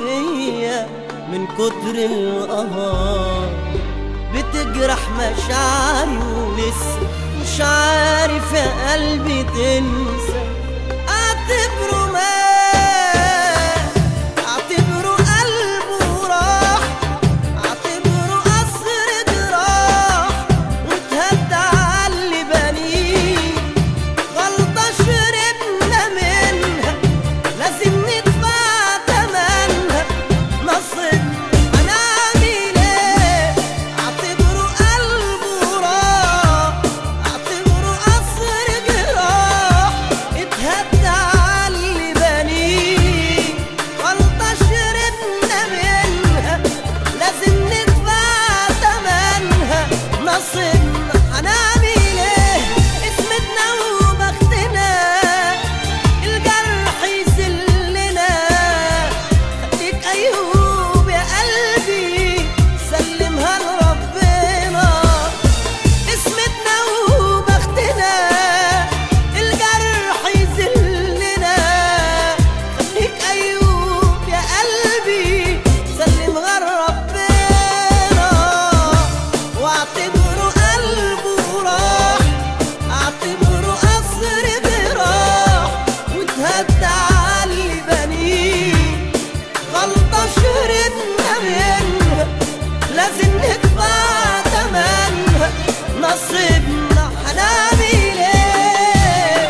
فيا من كتر القهار بتجرح مشاعري ولسه مش عارف يا قلبي تنسى اعتبره مات اعتبره قلبه راح اعتبره قصر جراح واتهدى على اللي بنيه غلطة شربنا منها لازم ندفع تمنها نصب هنعمل ايه اعتبره قلبه راح اعتبره قصر جراح اتهدى على اللي بنيه غلطة شربنا منها لازم ندفع تمنها نصبنا هنعمل ايه اسمتنا وبختنا الجرح يذلنا خليك ايوب يا قلبي سلمها لربنا اسمتنا وبختنا الجرح يذلنا خليك ايوب يا قلبي سلمها لربنا واعتبره قلبه راح اعتبره قصر جراح واتهدى على اللي بنيه غلطة شربنا منها لازم ندفع تمنها نصيبنا هنعمل ايه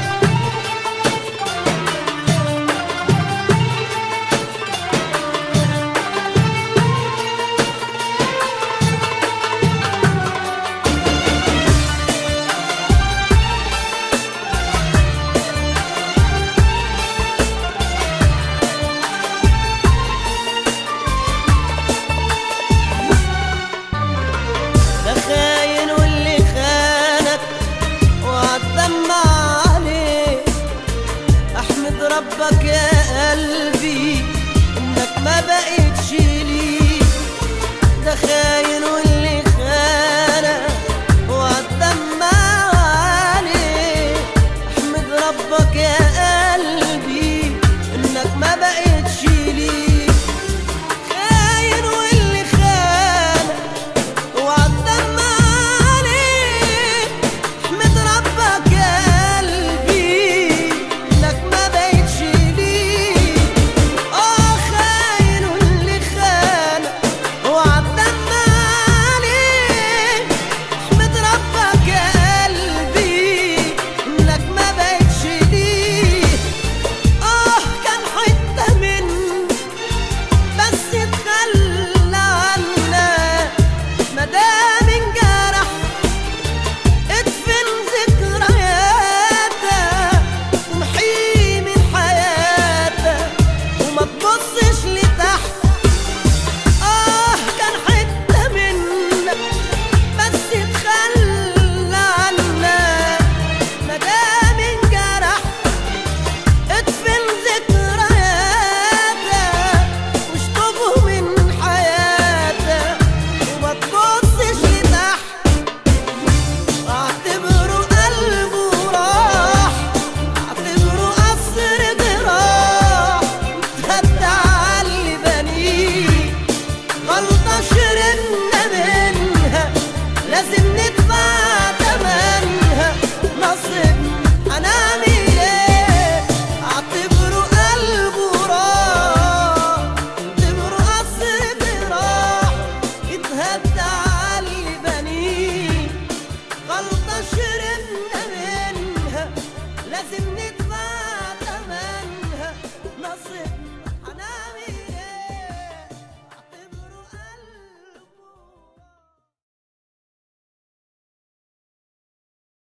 ده خاين واللي خانك وعالدمع عليه احمد ربك يا